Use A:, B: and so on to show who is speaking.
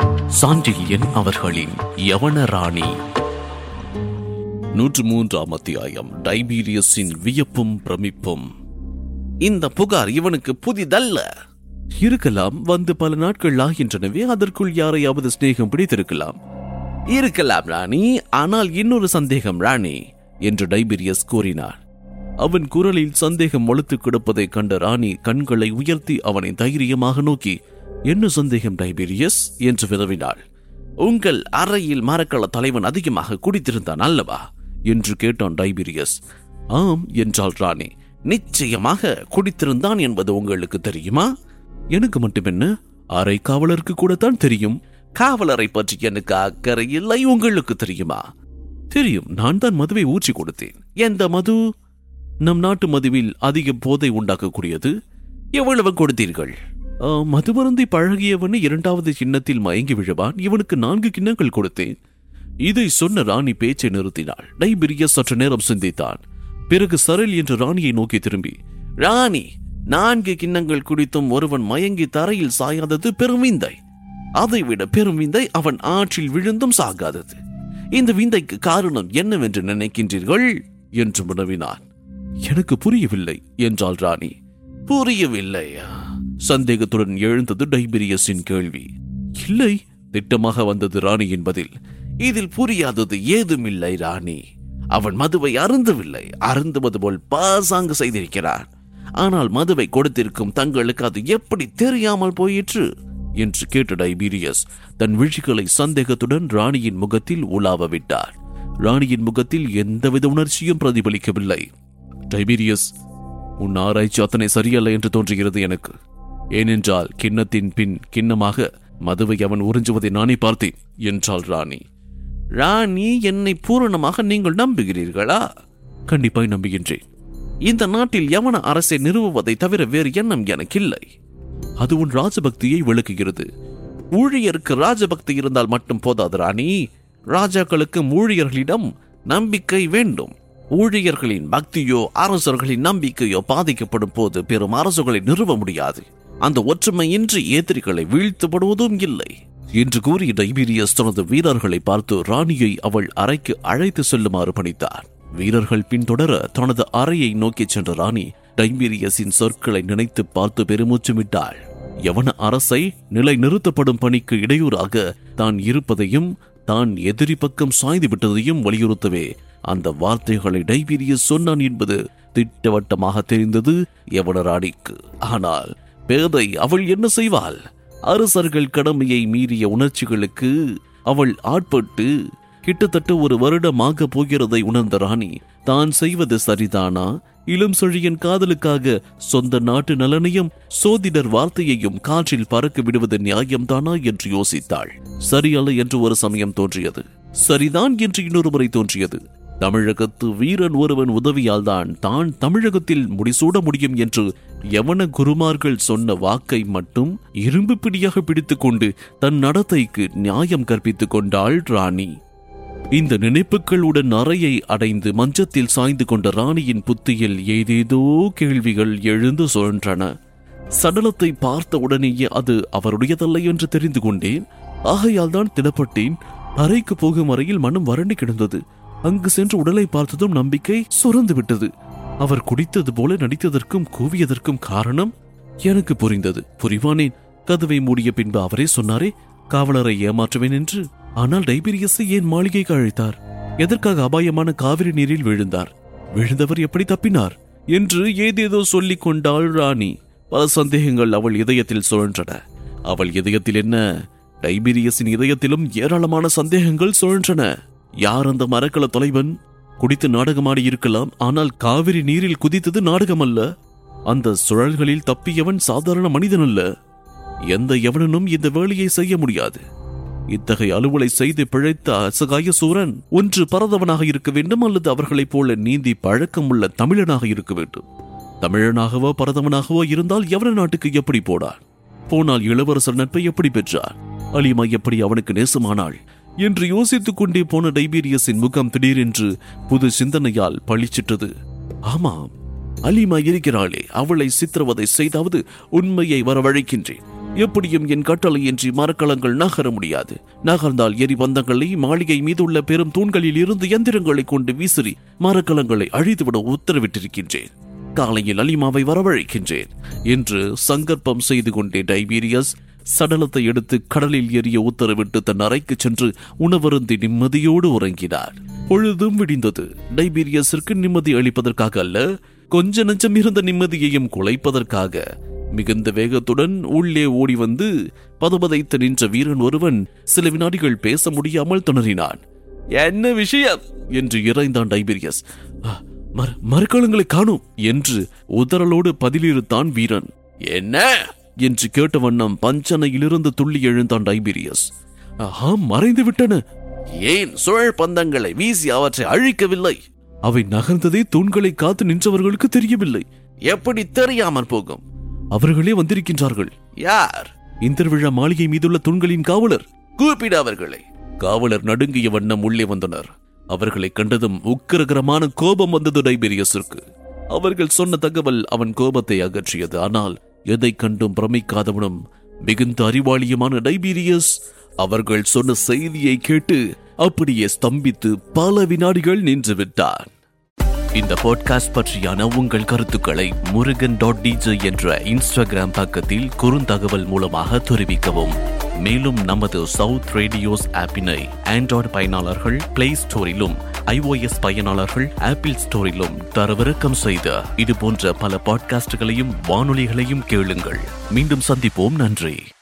A: சாண்டில்யன் அவர்களின் யவன ராணி நூற்று மூன்றாம் அத்தியாயம் டைபீரியஸின் வியப்பும் பிரமிப்பும் இந்த புகார் இவனுக்கு புதிதல்ல இருக்கலாம் வந்து பல நாட்கள் ஆகின்றனவே அதற்குள் யாரையாவது சிநேகம் பிடித்திருக்கலாம் இருக்கலாம் ராணி ஆனால் இன்னொரு சந்தேகம் ராணி என்று டைபீரியஸ் கூறினார் அவன் குரலில் சந்தேகம் வலுத்து கிடப்பதைக் கண்ட ராணி கண்களை உயர்த்தி அவனை தைரியமாக நோக்கி என்ன சந்தேகம் டைபீரியஸ் என்று வினவினாள் உங்கள் அறையில் மரக்கள தலைவன் அதிகமாக குடித்திருந்தான் அல்லவா என்று கேட்டான் டைபீரியஸ் ஆம் என்றாள் ராணி நிச்சயமாக குடித்திருந்தான் என்பது உங்களுக்கு தெரியுமா எனக்கு மட்டுமென்ன அறை காவலருக்கு கூடத்தான் தெரியும் காவலரை பற்றி எனக்கு அக்கறை இல்லை உங்களுக்கு தெரியுமா தெரியும் நான் தான் மதுவை ஊற்றி கொடுத்தேன் எந்த மது நம் நாட்டு மதுவில் அதிக போதை உண்டாக்கக்கூடியது எவ்வளவு கொடுத்தீர்கள் ஆ, மது மருந்தை பழகியவன் இரண்டாவது கிண்ணத்தில் மயங்கி விழுவான் இவனுக்கு நான்கு கிண்ணங்கள் கொடுத்தேன் இதை சொன்ன ராணி பேச்சை நிறுத்தினாள் டைபிரியஸ் சற்று நேரம் சிந்தித்தான் பிறகு சரல் என்று ராணியை நோக்கி திரும்பி ராணி நான்கு கிண்ணங்கள் குடித்தும் ஒருவன் மயங்கி தரையில் சாயாதது பெருமிந்தை அதைவிட பெருமிந்தை அவன் ஆற்றில் விழுந்தும் சாகாதது இந்த விந்தைக்கு காரணம் என்னவென்று நினைக்கின்றீர்கள் என்று வினவினான் எனக்கு புரியவில்லை என்றாள் ராணி புரியவில்லையா சந்தேகத்துடன் எழுந்தது டைபீரியஸின் கேள்வி இல்லை திட்டமாக வந்தது ராணியின் பதில் இதில் புரியாதது ஏதுமில்லை ராணி அவன் மதுவை அருந்தவில்லை அருந்துவது போல் பாசாங்கு செய்திருக்கிறான் ஆனால் மதுவை கொடுத்திருக்கும் தங்களுக்கு அது எப்படி தெரியாமல் போயிற்று என்று கேட்ட டைபீரியஸ் தன் விழிகளை சந்தேகத்துடன் ராணியின் முகத்தில் உலாவ விட்டார் ராணியின் முகத்தில் எந்தவித உணர்ச்சியும் பிரதிபலிக்கவில்லை டைபீரியஸ் உன் ஆராய்ச்சி அத்தனை சரியல்ல என்று தோன்றுகிறது எனக்கு ஏனென்றால் கிண்ணத்தின் பின் கிண்ணமாக மதுவை அவன் உறிஞ்சுவதை நானே பார்த்தேன் என்றாள் ராணி ராணி என்னை பூரணமாக நீங்கள் நம்புகிறீர்களா கண்டிப்பாய் நம்புகின்றேன் இந்த நாட்டில் யவன அரசை நிறுவுவதை தவிர வேறு எண்ணம் எனக்கில்லை அது உன் ராஜபக்தியை விளக்குகிறது ஊழியருக்கு ராஜபக்தி இருந்தால் மட்டும் போதாது ராணி ராஜாக்களுக்கு ஊழியர்களிடம் நம்பிக்கை வேண்டும் ஊழியர்களின் பக்தியோ அரசர்களின் நம்பிக்கையோ பாதிக்கப்படும் போது பெரும் அரசுகளை நிறுவ முடியாது அந்த ஒற்றுமையின்றி எதிரிகளை வீழ்த்தப்படுவதும் இல்லை என்று கூறி டைபீரியஸ் தனது வீரர்களை பார்த்து ராணியை அவள் அறைக்கு அழைத்து செல்லுமாறு பணித்தார் வீரர்கள் பின்தொடர தனது அறையை நோக்கிச் சென்ற ராணி டைபீரியஸின் சொற்களை நினைத்து பார்த்து பெருமூச்சு விட்டாள் யவன அரசை நிலை நிறுத்தப்படும் பணிக்கு இடையூறாக தான் இருப்பதையும் தான் எதிரி பக்கம் சாய்ந்து விட்டதையும் வலியுறுத்தவே அந்த வார்த்தைகளை டைபீரியஸ் சொன்னான் என்பது திட்டவட்டமாக தெரிந்தது யவன ராணிக்கு ஆனால் பேதை அவள் என்ன செய்வாள் அரசர்கள் கடமையை மீறிய உணர்ச்சிகளுக்கு அவள் ஆட்பட்டு கிட்டத்தட்ட ஒரு வருடமாக போகிறதை உணர்ந்த ராணி தான் செய்வது சரிதானா இளம் செழியன் காதலுக்காக சொந்த நாட்டு நலனையும் சோதிடர் வார்த்தையையும் காற்றில் பறக்க விடுவது நியாயம்தானா என்று யோசித்தாள் சரியல்ல என்று ஒரு சமயம் தோன்றியது சரிதான் என்று இன்னொரு முறை தோன்றியது தமிழகத்து வீரன் ஒருவன் உதவியால் தான் தான் தமிழகத்தில் முடிசூட முடியும் என்று யவன குருமார்கள் சொன்ன வாக்கை மட்டும் இரும்பு பிடியாக பிடித்துக்கொண்டு தன் நடத்தைக்கு நியாயம் கற்பித்துக் கொண்டாள் ராணி இந்த நினைப்புகளுடன் அறையை அடைந்து மஞ்சத்தில் சாய்ந்து கொண்ட ராணியின் புத்தியில் ஏதேதோ கேள்விகள் எழுந்து சுழன்றன சடலத்தை பார்த்த உடனேயே அது அவருடையதல்ல என்று தெரிந்து கொண்டேன் ஆகையால் தான் திடப்பட்டேன் அறைக்கு போகும் வரையில் மனம் வறண்டு கிடந்தது அங்கு சென்று உடலை பார்த்ததும் நம்பிக்கை சுரந்து விட்டது அவர் குடித்தது போல நடித்ததற்கும் கூவியதற்கும் காரணம் எனக்கு புரிந்தது புரிவானேன் கதவை மூடிய பின்பு அவரே சொன்னாரே காவலரை ஏமாற்றுவேன் என்று ஆனால் டைபீரியஸை ஏன் மாளிகைக்கு அழைத்தார் எதற்காக அபாயமான காவிரி நீரில் விழுந்தார் விழுந்தவர் எப்படி தப்பினார் என்று ஏதேதோ சொல்லிக் கொண்டாள் ராணி பல சந்தேகங்கள் அவள் இதயத்தில் சுழன்றன அவள் இதயத்தில் என்ன டைபீரியஸின் இதயத்திலும் ஏராளமான சந்தேகங்கள் சுழன்றன யார் அந்த மரக்கல தலைவன் குடித்து நாடகமாடி இருக்கலாம் ஆனால் காவிரி நீரில் குதித்தது நாடகம் அல்ல அந்த சுழல்களில் தப்பியவன் சாதாரண மனிதன் அல்ல எந்த எவனனும் இந்த வேலையை செய்ய முடியாது இத்தகைய அலுவலை செய்து பிழைத்த அசகாய சூரன் ஒன்று பரதவனாக இருக்க வேண்டும் அல்லது அவர்களைப் போல நீந்தி பழக்கமுள்ள தமிழனாக இருக்க வேண்டும் தமிழனாகவோ பரதவனாகவோ இருந்தால் எவன நாட்டுக்கு எப்படி போனான் போனால் இளவரசர் நட்பை எப்படி பெற்றார் அலிமா எப்படி அவனுக்கு நேசமானாள் என்று யோசித்துக் கொண்டே போன டைபீரியஸின் முகம் திடீரென்று புது சிந்தனையால் பளிச்சிட்டது ஆமாம் அலிமா இருக்கிறாளே அவளை சித்திரவதை செய்தாவது உண்மையை வரவழைக்கின்றேன் எப்படியும் என் கட்டளையின்றி மரக்கலங்கள் நகர முடியாது நகர்ந்தால் எரிபந்தங்களை மாளிகை மீதுள்ள பெரும் தூண்களில் இருந்து எந்திரங்களை கொண்டு வீசிறி மரக்கலங்களை அழித்துவிட உத்தரவிட்டிருக்கின்றேன் காலையில் அலிமாவை வரவழைக்கின்றேன் என்று சங்கற்பம் செய்து கொண்டே டைபீரியஸ் சடலத்தை எடுத்து கடலில் எறிய உத்தரவிட்டு தன் அறைக்கு சென்று உணவருந்தி நிம்மதியோடு உறங்கினார் பொழுதும் விடிந்தது டைபீரியஸிற்கு நிம்மதி அளிப்பதற்காக அல்ல கொஞ்ச நஞ்சம் இருந்த நிம்மதியையும் குலைப்பதற்காக மிகுந்த வேகத்துடன் உள்ளே ஓடி வந்து பதபதைத்து நின்ற வீரன் ஒருவன் சில வினாடிகள் பேச முடியாமல் திணறினான் என்ன விஷயம் என்று இறைந்தான் டைபீரியஸ் "ஆ, மர- மரக்கலங்களை காணும் என்று உதறலோடு பதிலிருத்தான் வீரன் என்ன என்று கேட்ட வண்ணம் பஞ்சனையிலிருந்து துள்ளி எழுந்தான் டைபீரியஸ் ஆம் மறைந்து விட்டன ஏன் சுழல் பந்தங்களை வீசி அவற்றை அழிக்கவில்லை அவை நகர்ந்ததே தூண்களை காத்து நின்றவர்களுக்கு தெரியவில்லை எப்படி தெரியாமற் போகும் அவர்களே வந்திருக்கின்றார்கள் யார் இந்த விழா மாளிகை மீதுள்ள தூண்களின் காவலர் கூப்பிட அவர்களை காவலர் நடுங்கிய வண்ணம் உள்ளே வந்தனர் அவர்களை கண்டதும் உக்கிரகரமான கோபம் வந்தது டைபீரியஸிற்கு அவர்கள் சொன்ன தகவல் அவன் கோபத்தை அகற்றியது ஆனால் எதை கண்டும் பிரமிக்காதவனும் மிகுந்த அறிவாளியுமான டைபீரியஸ் அவர்கள் சொன்ன செய்தியை கேட்டு அப்படியே ஸ்தம்பித்து பல வினாடிகள் நின்று விட்டான் இந்த பாட்காஸ்ட் பற்றியான உங்கள் கருத்துக்களை முருகன் டாட் டிஜே என்ற இன்ஸ்டாகிராம் பக்கத்தில் குறுந்தகவல் மூலமாக தெரிவிக்கவும் மேலும் நமது சவுத் ரேடியோஸ் ஆப்பினை ஆண்ட்ராய்டு பயனாளர்கள் பிளே ஸ்டோரிலும் iOS பயனாளர்கள் ஆப்பிள் ஸ்டோரிலும் தரவிறக்கம் செய்த இது போன்ற பல பாட்காஸ்டுகளையும் வானொலிகளையும் கேளுங்கள் மீண்டும் சந்திப்போம் நன்றி